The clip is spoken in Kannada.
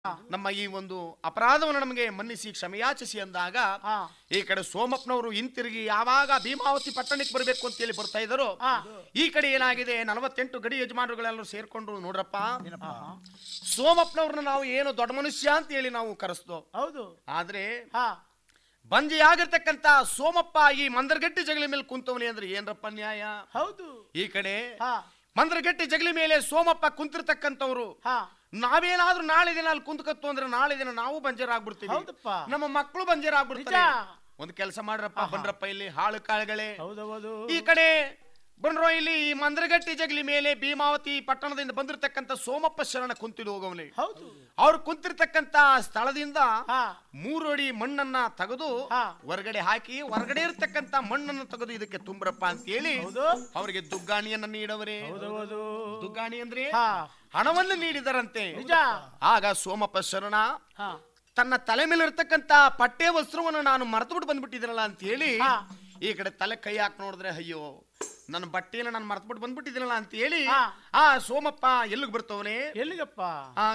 ನಮ್ಮ ಈ ಒಂದು ಅಪರಾಧವನ್ನು ನಮಗೆ ಮನ್ನಿಸಿ ಕ್ಷಮೆಯಾಚಿಸಿ ಅಂದಾಗ ಹಾ. ಈ ಕಡೆ ಸೋಮಪ್ಪನವರು ಹಿಂತಿರುಗಿ ಯಾವಾಗ ಭೀಮಾವತಿ ಪಟ್ಟಣಕ್ಕೆ ಬರಬೇಕು ಅಂತ ಹೇಳಿ ಬರ್ತಾ ಇದ್ರು ಹಾ. ಈ ಕಡೆ ಏನಾಗಿದೆ ನಲವತ್ತೆಂಟು ಗಡಿ ಯಜಮಾನರುಗಳೆಲ್ಲರೂ ಸೇರ್ಕೊಂಡು ನೋಡ್ರಪ್ಪ ಸೋಮಪ್ಪನವ್ರನ್ನ ನಾವು ಏನು ದೊಡ್ಡ ಮನುಷ್ಯ ಅಂತ ಹೇಳಿ ನಾವು ಕರೆಸ್ತೋ ಹೌದು ಆದ್ರೆ ಹಾ ಬಂಜೆಯಾಗಿರ್ತಕ್ಕಂತ ಸೋಮಪ್ಪ ಈ ಮಂದರಗಟ್ಟಿ ಜಗಲಿ ಮೇಲೆ ಕುಂತವನಿ ಅಂದ್ರೆ ಏನ್ರಪ್ಪ ನ್ಯಾಯ ಹೌದು ಈ ಕಡೆ ಹಾ ಮಂದರಗಟ್ಟಿ ಜಗಲಿ ಮೇಲೆ ಸೋಮಪ್ಪ ಕುಂತಿರ್ತಕ್ಕಂಥವ್ರು ಹಾ ನಾವೇನಾದ್ರೂ ನಾಳೆ ದಿನ ಅಲ್ಲಿ ಕುಂತ್ಕತ್ತು ಅಂದ್ರೆ ನಾಳೆ ದಿನ ನಾವು ಬಂಜರಾಗ್ಬಿಡ್ತೀವಿ ಹೌದಪ್ಪ. ನಮ್ಮ ಮಕ್ಕಳು ಬಂಜರಾಗ್ಬಿಡ್ತಾರೆ ನಿಜ. ಒಂದು ಕೆಲಸ ಮಾಡ್ರಪ್ಪ ಬನ್ರಪ್ಪ ಇಲ್ಲಿ ಹಾಳು ಕಾಳುಗಳೇ ಹೌದೌದು ಈ ಕಡೆ ಬನ್ರೋ ಇಲ್ಲಿ ಈ ಮಂದರಗಟ್ಟಿ ಜಗಲಿ ಮೇಲೆ ಭೀಮಾವತಿ ಪಟ್ಟಣದಿಂದ ಬಂದಿರತಕ್ಕಂತ ಸೋಮಪ್ಪ ಶರಣ ಕುಂತಿದ್ದು ಹೋಗವನಿ ಹೌದು ಅವ್ರು ಕುಂತಿರ್ತಕ್ಕಂತ ಸ್ಥಳದಿಂದ ಹಾ ಮೂರು ಅಡಿ ಮಣ್ಣನ್ನ ತೆಗೆದು ಹಾ. ಹೊರಗಡೆ ಹಾಕಿ ಹೊರಗಡೆ ಇರತಕ್ಕಂತ ಮಣ್ಣನ್ನು ತೆಗೆದು ಇದಕ್ಕೆ ತುಂಬ್ರಪ್ಪ ಅಂತ ಹೇಳಿ ಹೌದು ಅವರಿಗೆ ದುಗ್ಗಾಣಿಯನ್ನ ನೀಡವರೇ ಹೌದೌದು ದುಗ್ಗಾಣಿ ಅಂದ್ರೆ ಹಾ ಹಣವನ್ನು ನೀಡಿದರಂತೆ ನಿಜ ಆಗ ಸೋಮಪ್ಪ ಶರಣ ಹಾ ತನ್ನ ತಲೆ ಮೇಲೆ ಇರ್ತಕ್ಕಂತ ಪಟ್ಟೆ ವಸ್ತ್ರವನ್ನು ನಾನು ಮರೆತು ಬಿಟ್ಟು ಬಂದ್ಬಿಟ್ಟಿದ್ರಲ್ಲ ಅಂತ ಹೇಳಿ ಹಾ. ಈ ಕಡೆ ತಲೆ ಕೈ ಹಾಕಿ ನೋಡಿದ್ರೆ ಅಯ್ಯೋ ನನ್ನ ಬಟ್ಟೆನ ನಾನು ಮರೆತು ಬಿಟ್ಟು ಬಂದ್ಬಿಟ್ಟಿದ್ದೀನಲ್ಲ ಅಂತ ಹೇಳಿ ಹಾ. ಆ ಸೋಮಪ್ಪ ಎಲ್ಲಿಗೆ ಬರ್ತವನೇ ಎಲ್ಲಿಗಪ್ಪ ಆ